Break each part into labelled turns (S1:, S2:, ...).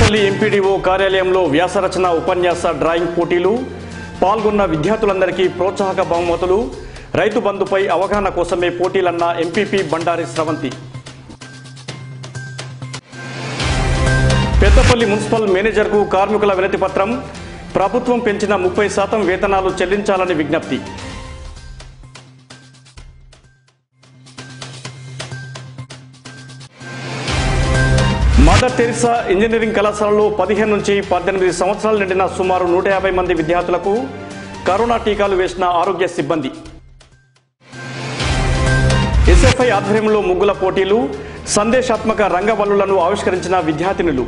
S1: Peddapalli MPDO కార్యాలయంలో వ్యాసరచన ఉపన్యాస drawing పోటీలు పాల్గొన్న విద్యార్థులందరికీ ప్రోత్సాహక బహుమతులు రైతు బంధుపై అవగాహన కోసమే పోటీలన్న ఎంపీపీ బండారి స్రవంతి పెద్దపల్లి మున్సిపల్ మేనేజర్కు కార్మికుల వినతి పత్రం ప్రభుత్వం పెంచిన ముప్పై శాతం వేతనాలు చెల్లించాలని విజ్ఞప్తి మదర్ తెరిసా ఇంజనీరింగ్ కళాశాలలో పదిహేను నుంచి పద్దెనిమిది సంవత్సరాలు నిండిన సుమారు నూట యాభై మంది విద్యార్థులకు కరోనా టీకాలు వేసిన ఆరోగ్య సిబ్బంది ఎస్ఎఫ్ఐ ఆధ్వర్యంలో ముగ్గుల పోటీలు సందేశాత్మక రంగవల్లులను ఆవిష్కరించిన విద్యార్థినులు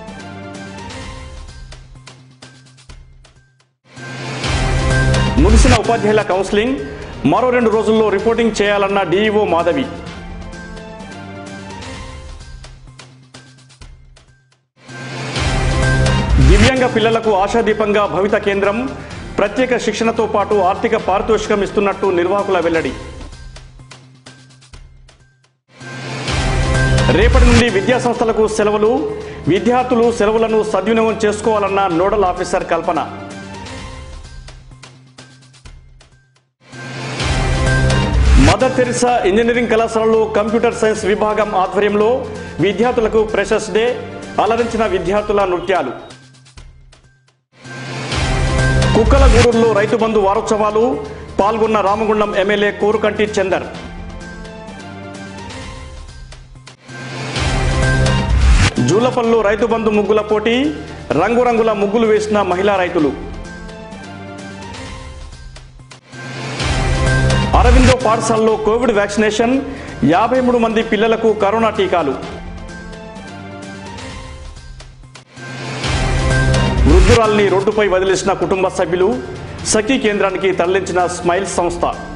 S1: ముగిసిన ఉపాధ్యాయుల కౌన్సిలింగ్ మరో రెండు రోజుల్లో రిపోర్టింగ్ చేయాలన్న డీఈఓ మాధవి దివ్యాంగ పిల్లలకు ఆశాదీపంగా భవిత కేంద్రం ప్రత్యేక శిక్షణతో పాటు ఆర్థిక పారితోషికం ఇస్తున్నట్టు నిర్వాహకుల వెల్లడి రేపటి నుండి విద్యా సంస్థలకు సెలవులు విద్యార్థులు సెలవులను సద్వినియోగం చేసుకోవాలన్న nodal officer Kalpana Mother Teresa engineering కళాశాలలో కంప్యూటర్ సైన్స్ విభాగం ఆధ్వర్యంలో విద్యార్థులకు ప్రెషర్స్ డే అలరించిన విద్యార్థుల నృత్యాలు కుక్కలగూడూరులో రైతు బంధు వారోత్సవాలు పాల్గొన్న రామగుండం ఎమ్మెల్యే కోరుకంటి చందర్ జూలపల్లిలో రైతు బంధు ముగ్గుల పోటీ రంగురంగుల ముగ్గులు వేసిన మహిళా రైతులు అరవిందో పాఠశాలలో కోవిడ్ వ్యాక్సినేషన్ యాభై మూడు మంది పిల్లలకు కరోనా టీకాలు వృద్ధురాల్ని రోడ్డుపై వదిలేసిన కుటుంబ సభ్యులు సఖీ కేంద్రానికి తరలించిన స్మైల్ సంస్థ